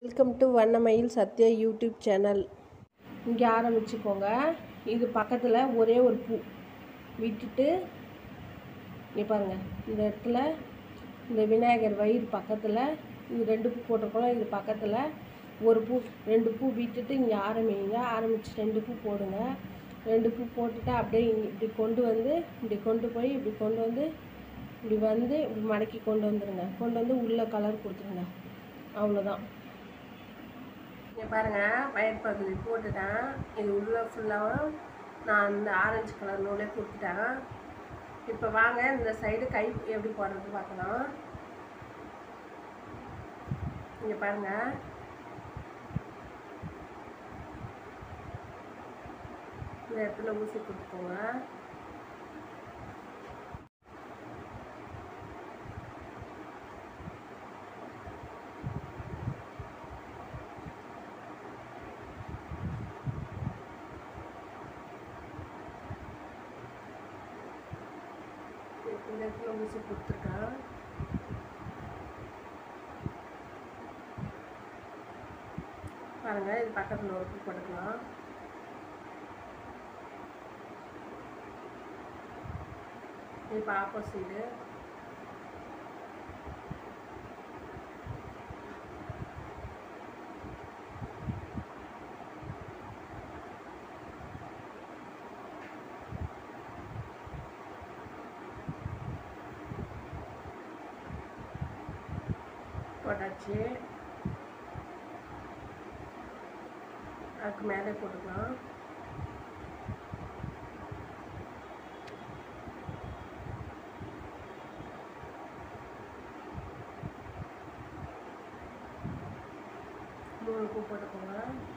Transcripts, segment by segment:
welcome to Vannamayil Sathya YouTube channel இங்கே ஆரம்பிச்சுக்கோங்க இது பக்கத்தில் ஒரே ஒரு பூ விட்டுட்டு இங்கே பாருங்கள் இந்த இடத்துல இந்த விநாயகர் வயிறு பக்கத்தில் இது ரெண்டு பூ போட்டிருக்கோம் இது பக்கத்தில் ஒரு பூ ரெண்டு பூ விட்டுட்டு இங்கே ஆரம்பிங்க ஆரம்பித்து ரெண்டு பூ போடுங்க ரெண்டு பூ போட்டுட்டு அப்படியே இங்க இப்படி கொண்டு வந்து இப்படி கொண்டு போய் இப்படி கொண்டு வந்து இப்படி வந்து இப்படி மடக்கி கொண்டு வந்துடுங்க கொண்டு வந்து உள்ளே கலர் கொடுத்துருங்க அவ்வளோதான் இங்கே பாருங்கள் வயர் பகுதி போட்டுட்டேன் இது உள்ளே ஃபுல்லாகவும் நான் இந்த ஆரஞ்சு கலர் நூலே கொடுத்துட்டேன் இப்போ வாங்க இந்த சைடு கை எப்படி போடுறது பார்க்கலாம் இங்கே பாருங்கள் இந்த இடத்துல ஊசி கொடுத்துக்கோங்க இந்த இடத்துல ஊசி கொடுத்துருக்கேன் பாருங்க இது பக்கத்தில் ஒரு பூ போட்டுக்கலாம் இப்போ ஆப்போசிட்டு போட்டாச்சு அதுக்கு மேலே போட்டுக்கலாம் மூணு பூ போட்டுக்கோங்க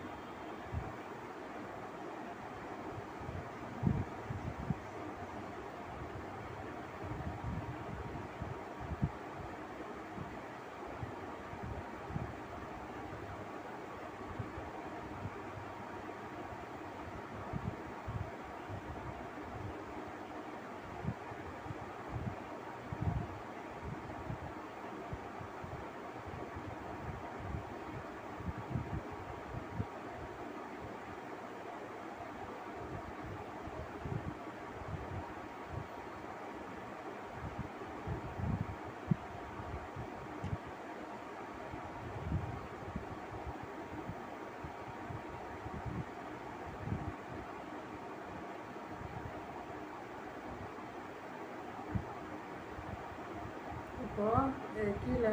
இப்போ இது கீழே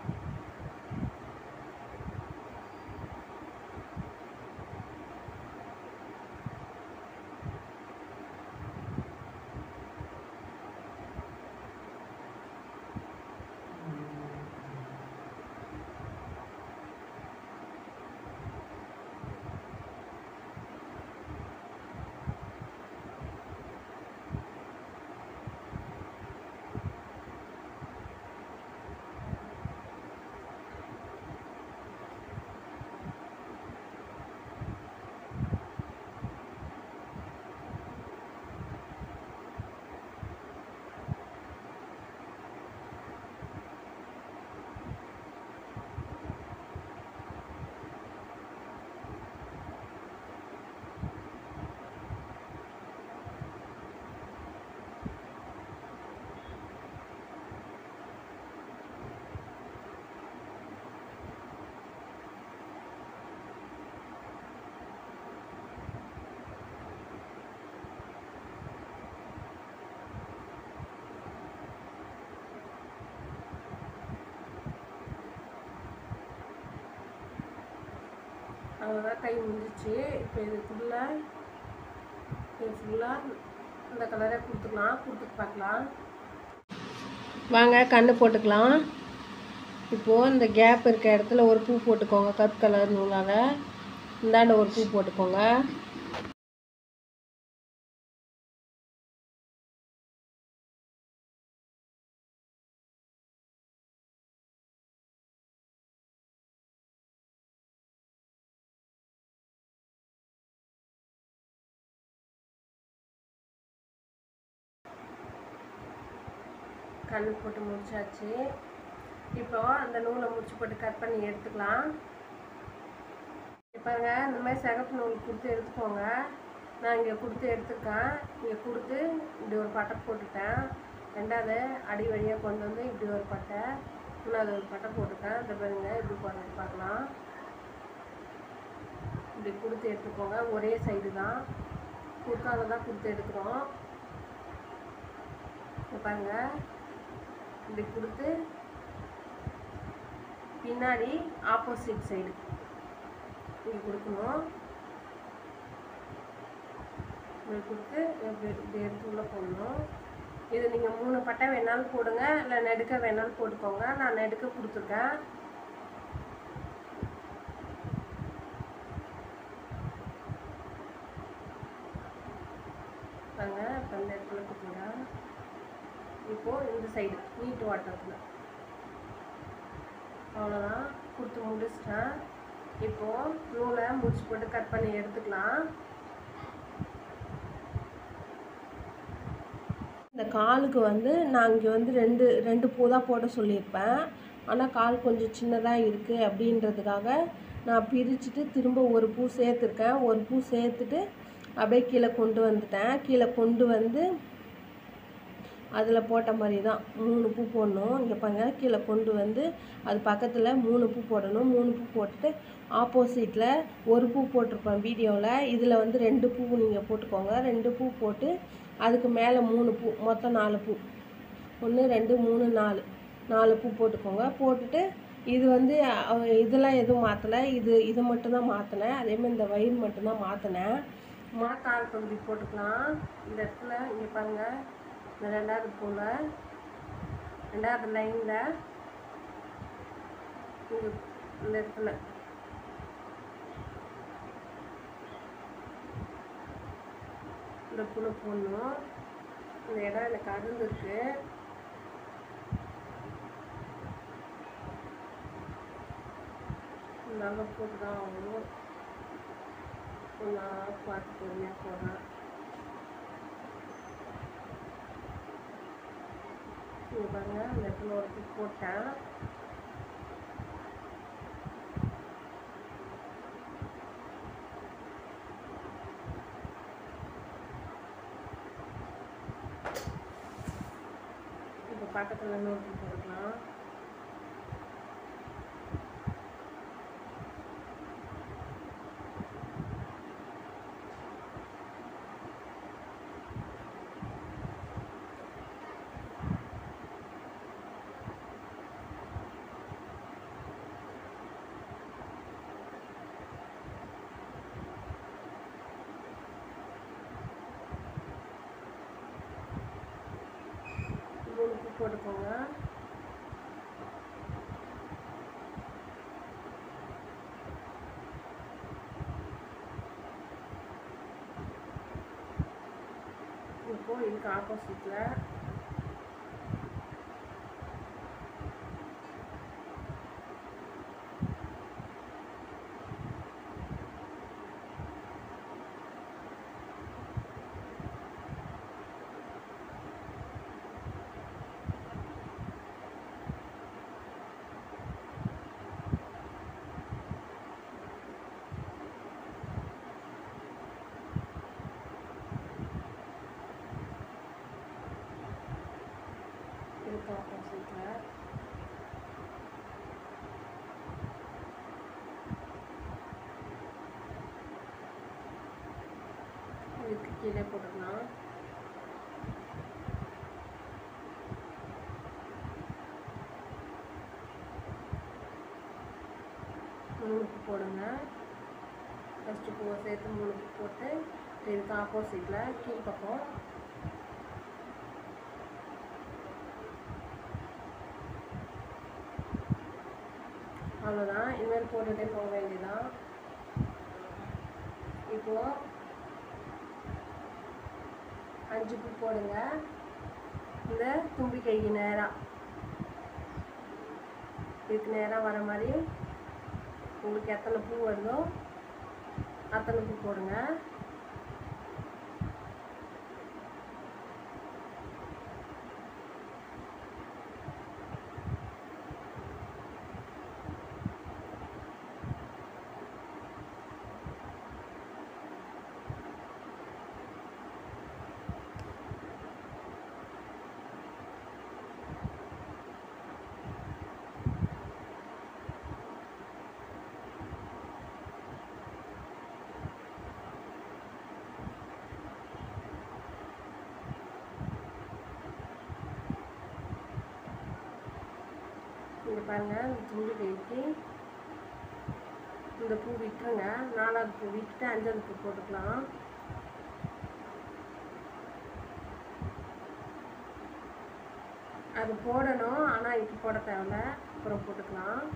அவ்வளோதான் கை முடிஞ்சிச்சு இப்போ இது ஃபுல்லாக இது ஃபுல்லாக இந்த கலரே கொடுத்துக்கலாம் கொடுத்துட்டு பார்க்கலாம் வாங்க கண்ணு போட்டுக்கலாம் இப்போது இந்த கேப் இருக்க இடத்துல ஒரு பூ போட்டுக்கோங்க கருப்பு கலர் நூலால் இந்தாண்ட ஒரு பூ போட்டுக்கோங்க கண்ணு போட்டு முடிச்சாச்சு இப்போ அந்த நூலை முடிச்சு போட்டு கட் பண்ணி எடுத்துக்கலாம் பாருங்க இந்த மாதிரி சிகப்பு நூல் கொடுத்து எடுத்துக்கோங்க நான் இங்கே கொடுத்து எடுத்துருக்கேன் இங்கே கொடுத்து இப்படி ஒரு பட்டை போட்டுட்டேன் ரெண்டாவது அடி வழியாக கொண்டு வந்து இப்படி ஒரு பட்டை மூணாவது ஒரு பட்டை போட்டுட்டேன் இந்த பாருங்க இப்படி பாருங்க பார்க்கலாம் இப்படி கொடுத்து எடுத்துக்கோங்க ஒரே சைடு தான் குறுக்கால தான் கொடுத்து எடுக்கிறோம் இங்க பாருங்க இப்படி கொடுத்து பின்னாடி ஆப்போசிட் சைடு இப்படி கொடுக்கணும் இப்படி கொடுத்து இப்படி இப்படி எடுத்து உள்ளே போடணும் இது நீங்கள் மூணு பட்டை வேணாலும் போடுங்க இல்லை நெடுக்க வேணாலும் போட்டுக்கோங்க நான் நெடுக்க கொடுத்துருக்கேன் பாருங்க இப்போ இந்த இடத்துல கொடுத்துங்க இப்போது இந்த சைடு நீட்டு வாட்டத்தில் அவ்வளோதான் கொடுத்து முடிச்சிட்டேன் இப்போது நூலை முடிச்சு போட்டு கட் பண்ணி எடுத்துக்கலாம் இந்த காலுக்கு வந்து நான் இங்கே வந்து ரெண்டு ரெண்டு பூ தான் போட சொல்லியிருப்பேன் ஆனால் கால் கொஞ்சம் சின்னதாக இருக்குது அப்படின்றதுக்காக நான் பிரிச்சுட்டு திரும்ப ஒரு பூ சேர்த்துருக்கேன் ஒரு பூ சேர்த்துட்டு அப்படியே கீழே கொண்டு வந்துட்டேன் கீழே கொண்டு வந்து அதில் போட்ட மாதிரி தான் மூணு பூ போடணும் இங்கே பாருங்க கீழே கொண்டு வந்து அது பக்கத்தில் மூணு பூ போடணும் மூணு பூ போட்டுட்டு ஆப்போசிட்டில் ஒரு பூ போட்டிருப்பேன் வீடியோவில் இதில் வந்து ரெண்டு பூ நீங்கள் போட்டுக்கோங்க ரெண்டு பூ போட்டு அதுக்கு மேலே மூணு பூ மொத்தம் நாலு பூ ஒன்று ரெண்டு மூணு நாலு நாலு பூ போட்டுக்கோங்க போட்டுட்டு இது வந்து அஹ், இதெல்லாம் எதுவும் மாற்றலை இது இது மட்டும்தான் மாற்றினேன் அதேமாதிரி இந்த வயிறு மட்டும்தான் மாற்றினேன் கால் பகுதி போட்டுக்கலாம் இந்த இடத்துல இங்கே பாருங்கள் இந்த ரெண்டாவது பூவில் ரெண்டாவது லைனில் இங்கே இந்த இடத்துல இந்த புழு போடணும் இந்த இடம் எனக்கு அருந்திருக்கு நல்லா போட்டு தான் ஆகணும் நான் பார்த்து பொறுமையாக போடுறேன் இங்கே பாருங்க இந்த இடத்துல ஒரு பூ போட்டேன் இப்போ பக்கத்தில் இன்னொரு பூ போட்டுக்கலாம் மூணு பூ போட்டுக்கோங்க இப்போ இதுக்கு ஆப்போசிட்டில் இதுக்கு ஆப்போசிட்டில் இதுக்கு கீழே போட்டுக்கலாம் மூணு பூ போடுங்க ஃபஸ்ட்டு பூவை சேர்த்து மூணு பூ போட்டு இதுக்கு ஆப்போசிட்டில் கீழ்ப்பக்கம் அவ்வளோதான் இனிமேல் போட்டுகிட்டே போக வேண்டியதான் இப்போ அஞ்சு பூ போடுங்க இந்த தும்பிக்கைக்கு நேராக இதுக்கு நேராக வர மாதிரி உங்களுக்கு எத்தனை பூ வருதோ அத்தனை பூ போடுங்க பாருங்க இந்த துண்டு கைக்கு இந்த பூ விட்டுருங்க நாலாவது பூ விட்டுட்டு அஞ்சாவது பூ போட்டுக்கலாம் அது போடணும் ஆனால் இப்போ போட தேவையில்ல அப்புறம் போட்டுக்கலாம்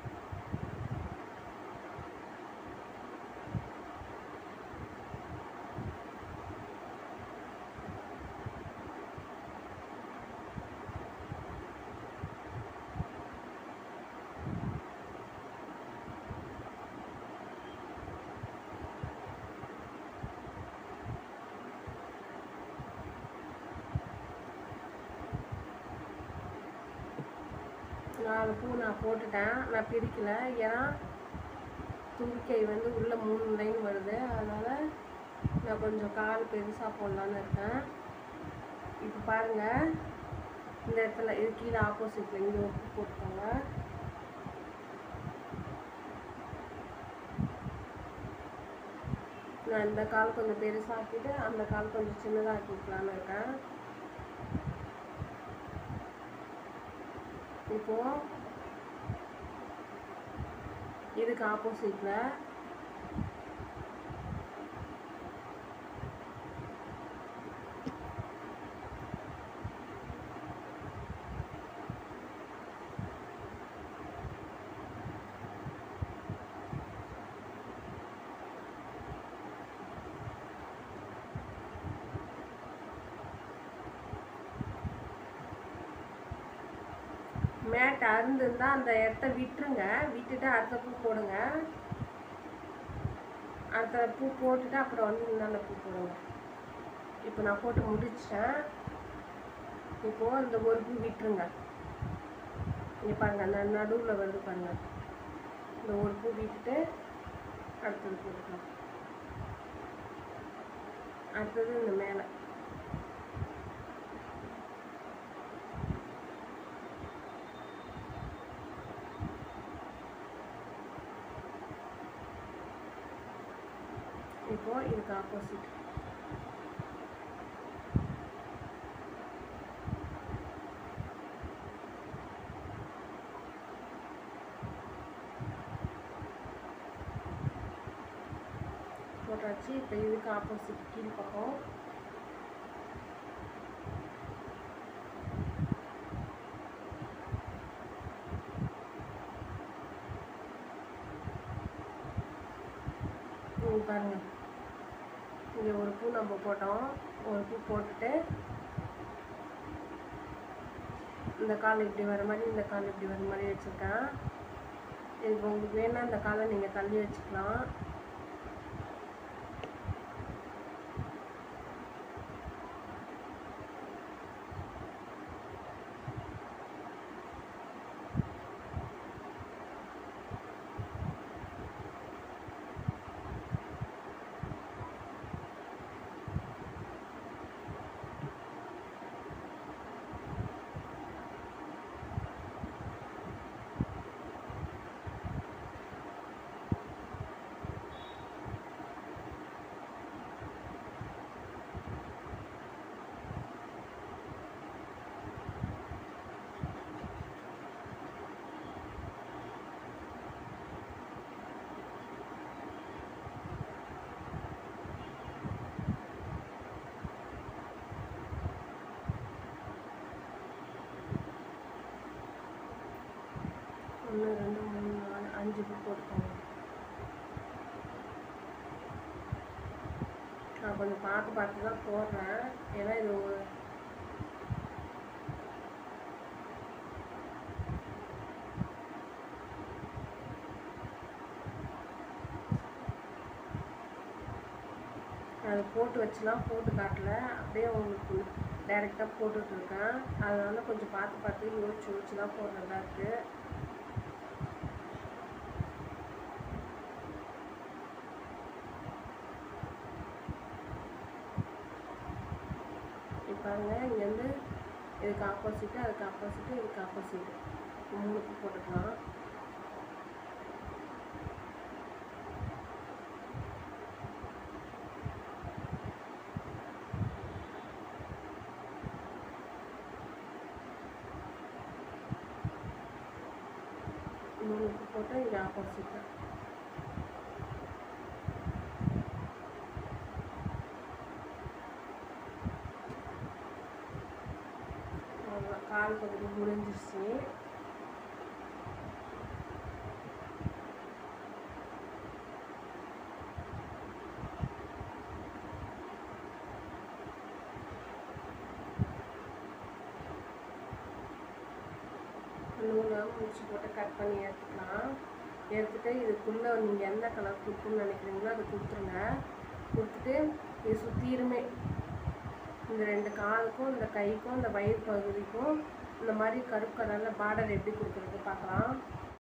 நாலு பூ நான் போட்டுட்டேன் நான் பிரிக்கல ஏன்னா தும்பிக்கை வந்து உள்ளே மூணு லைன் வருது அதனால் நான் கொஞ்சம் கால் பெருசாக போடலான்னு இருக்கேன் இப்போ பாருங்கள் இந்த இடத்துல இது கீழே ஆப்போசிட்டில் இங்கே ஒரு பூ போட்டுக்கோங்க நான் இந்த கால் கொஞ்சம் பெருசாக்கிட்டு அந்த கால் கொஞ்சம் சின்னதாக்கிக்கலான்னு இருக்கேன் இப்போ இதுக்கு ஆப்போசிட்ல மேட் அருந்துருந்தா அந்த இடத்த விட்டுருங்க விட்டுட்டு அடுத்த பூ போடுங்க அடுத்த பூ போட்டுட்டு அப்புறம் வந்து இந்தாண்ட பூ போடுங்க இப்போ நான் போட்டு முடிச்சிட்டேன் இப்போது இந்த ஒரு பூ விட்டுருங்க இங்கே பாருங்க அந்த நடுவில் வருது பாருங்க இந்த ஒரு பூ விட்டுட்டு அடுத்தது போட்டுக்கலாம் அடுத்தது இந்த மேலே இப்போ இதுக்கு ஆப்போசிட் போட்டாச்சு இப்போ இதுக்கு ஆப்போசிட் கீழ் பக்கம் இங்க பாருங்க இங்கே ஒரு பூ நம்ம போட்டோம் ஒரு பூ போட்டுட்டு இந்த கால் இப்படி வர மாதிரி இந்த கால் இப்படி வர மாதிரி வச்சுருக்கேன் இதுக்கு உங்களுக்கு வேணா இந்த காலை நீங்கள் தள்ளி வச்சுக்கலாம் ஒன்று ரெண்டு மூணு நாலு அஞ்சு பூ போட்டுக்கோங்க நான் கொஞ்சம் பார்த்து பார்த்து தான் போடுறேன் ஏன்னா இது ஒரு அது போட்டு வச்சுலாம் போட்டு காட்டல அப்படியே உங்களுக்கு டைரெக்டாக போட்டுட்ருக்கேன் அதனால கொஞ்சம் பார்த்து பார்த்து யோசிச்சு யோசிச்சு தான் போடுறதா இருக்குது இப்போ பாருங்க இங்கேருந்து இதுக்கு ஆப்போசிட்டு அதுக்கு ஆப்போசிட்டு இதுக்கு ஆப்போசிட்டு மூணுக்கு போட்டுக்கலாம் போட்டு இங்கே ஆப்போசிட்டில் அவ்வளோதான் கால் பகுதி முடிஞ்சிருச்சு நூலை முடிச்சு போட்டு கட் பண்ணி எடுத்துக்கலாம் எடுத்துட்டு இதுக்குள்ளே நீங்கள் எந்த கலர் கொடுக்கணும்னு நினைக்கிறீங்களோ அதை கொடுத்துருங்க கொடுத்துட்டு இது சுற்றியுமே இந்த ரெண்டு காலுக்கும் இந்த கைக்கும் இந்த வயிறு பகுதிக்கும் இந்த மாதிரி கருப்பு கலரில் பார்டர் எப்படி கொடுக்குறது பார்க்கலாம்